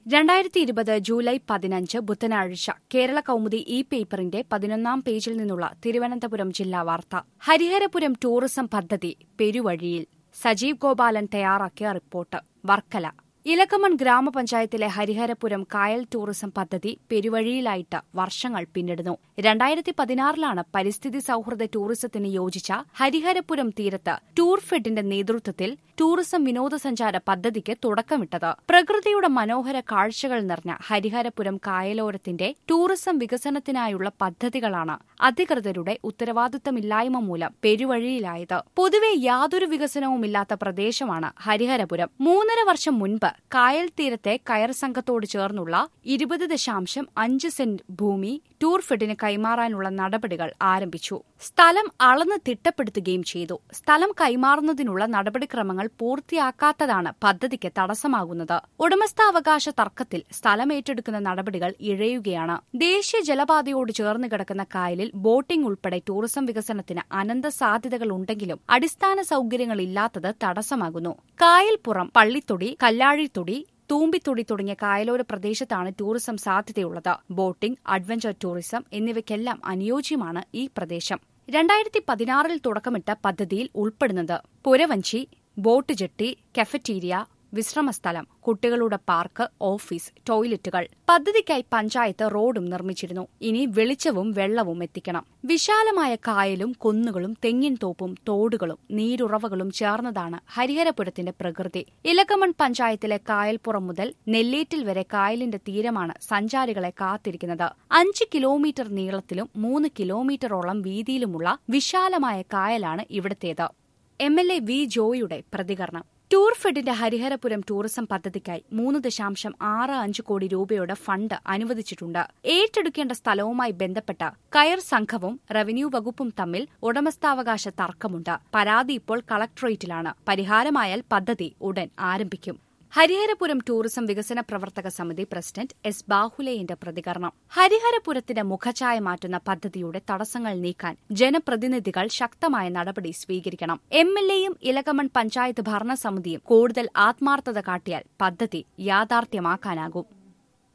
രണ്ടായിരത്തി ഇരുപത് ജൂലൈ പതിനഞ്ച് ബുധനാഴ്ച കേരള കൗമുദി ഇ പേപ്പറിന്റെ പതിനൊന്നാം പേജിൽ നിന്നുള്ള തിരുവനന്തപുരം ജില്ലാ വാർത്ത ഹരിഹരപുരം ടൂറിസം പദ്ധതി പെരുവഴിയിൽ സജീവ് ഗോപാലൻ തയ്യാറാക്കിയ റിപ്പോർട്ട് വർക്കല ഇലക്കമൺ ഗ്രാമപഞ്ചായത്തിലെ ഹരിഹരപുരം കായൽ ടൂറിസം പദ്ധതി പെരുവഴിയിലായിട്ട് വർഷങ്ങൾ പിന്നിടുന്നു രണ്ടായിരത്തി പതിനാറിലാണ് പരിസ്ഥിതി സൌഹൃദ ടൂറിസത്തിന് യോജിച്ച ഹരിഹരപുരം തീരത്ത് ടൂർ ഫെഡിന്റെ നേതൃത്വത്തിൽ ടൂറിസം വിനോദസഞ്ചാര പദ്ധതിക്ക് തുടക്കമിട്ടത് പ്രകൃതിയുടെ മനോഹര കാഴ്ചകൾ നിറഞ്ഞ ഹരിഹരപുരം കായലോരത്തിന്റെ ടൂറിസം വികസനത്തിനായുള്ള പദ്ധതികളാണ് അധികൃതരുടെ ഉത്തരവാദിത്തമില്ലായ്മ മൂലം പെരുവഴിയിലായത് പൊതുവെ യാതൊരു വികസനവുമില്ലാത്ത പ്രദേശമാണ് ഹരിഹരപുരം മൂന്നര വർഷം മുൻപ് കായൽ തീരത്തെ കയർ സംഘത്തോട് ചേർന്നുള്ള ഇരുപത് ദശാംശം അഞ്ച് സെന്റ് ഭൂമി ടൂർ ഫെഡിന് കൈമാറാനുള്ള നടപടികൾ ആരംഭിച്ചു സ്ഥലം അളന്ന് തിട്ടപ്പെടുത്തുകയും ചെയ്തു സ്ഥലം കൈമാറുന്നതിനുള്ള നടപടിക്രമങ്ങൾ പൂർത്തിയാക്കാത്തതാണ് പദ്ധതിക്ക് തടസ്സമാകുന്നത് ഉടമസ്ഥാവകാശ തർക്കത്തിൽ സ്ഥലം ഏറ്റെടുക്കുന്ന നടപടികൾ ഇഴയുകയാണ് ദേശീയ ജലപാതയോട് ചേർന്ന് കിടക്കുന്ന കായലിൽ ബോട്ടിംഗ് ഉൾപ്പെടെ ടൂറിസം വികസനത്തിന് അനന്ത സാധ്യതകൾ ഉണ്ടെങ്കിലും അടിസ്ഥാന സൌകര്യങ്ങളില്ലാത്തത് തടസ്സമാകുന്നു കായൽപ്പുറം പള്ളിത്തൊടി കല്ലാഴിത്തൊടി തൂമ്പിത്തൊടി തുടങ്ങിയ കായലോര പ്രദേശത്താണ് ടൂറിസം സാധ്യതയുള്ളത് ബോട്ടിംഗ് അഡ്വഞ്ചർ ടൂറിസം എന്നിവയ്ക്കെല്ലാം അനുയോജ്യമാണ് ഈ പ്രദേശം രണ്ടായിരത്തി പതിനാറിൽ തുടക്കമിട്ട പദ്ധതിയിൽ ഉൾപ്പെടുന്നത് പുരവഞ്ചി ബോട്ട് ജെട്ടി കഫറ്റീരിയ വിശ്രമസ്ഥലം കുട്ടികളുടെ പാർക്ക് ഓഫീസ് ടോയ്ലറ്റുകൾ പദ്ധതിക്കായി പഞ്ചായത്ത് റോഡും നിർമ്മിച്ചിരുന്നു ഇനി വെളിച്ചവും വെള്ളവും എത്തിക്കണം വിശാലമായ കായലും കുന്നുകളും തെങ്ങിൻ തോപ്പും തോടുകളും നീരുറവകളും ചേർന്നതാണ് ഹരിഹരപുരത്തിന്റെ പ്രകൃതി ഇലക്കമൺ പഞ്ചായത്തിലെ കായൽപ്പുറം മുതൽ നെല്ലേറ്റിൽ വരെ കായലിന്റെ തീരമാണ് സഞ്ചാരികളെ കാത്തിരിക്കുന്നത് അഞ്ച് കിലോമീറ്റർ നീളത്തിലും മൂന്ന് കിലോമീറ്ററോളം വീതിയിലുമുള്ള വിശാലമായ കായലാണ് ഇവിടത്തേത് എം എൽ എ വി ജോയുടെ പ്രതികരണം ടൂർ ഫെഡിന്റെ ഹരിഹരപുരം ടൂറിസം പദ്ധതിക്കായി മൂന്ന് ദശാംശം ആറ് അഞ്ച് കോടി രൂപയുടെ ഫണ്ട് അനുവദിച്ചിട്ടുണ്ട് ഏറ്റെടുക്കേണ്ട സ്ഥലവുമായി ബന്ധപ്പെട്ട കയർ സംഘവും റവന്യൂ വകുപ്പും തമ്മിൽ ഉടമസ്ഥാവകാശ തർക്കമുണ്ട് പരാതി ഇപ്പോൾ കളക്ടറേറ്റിലാണ് പരിഹാരമായാൽ പദ്ധതി ഉടൻ ആരംഭിക്കും ഹരിഹരപുരം ടൂറിസം വികസന പ്രവർത്തക സമിതി പ്രസിഡന്റ് എസ് ബാഹുലേയന്റെ പ്രതികരണം ഹരിഹരപുരത്തിന്റെ മുഖഛായ മാറ്റുന്ന പദ്ധതിയുടെ തടസ്സങ്ങൾ നീക്കാൻ ജനപ്രതിനിധികൾ ശക്തമായ നടപടി സ്വീകരിക്കണം എം എൽ എയും ഇലകമൺ പഞ്ചായത്ത് ഭരണസമിതിയും കൂടുതൽ ആത്മാർത്ഥത കാട്ടിയാൽ പദ്ധതി യാഥാർത്ഥ്യമാക്കാനാകും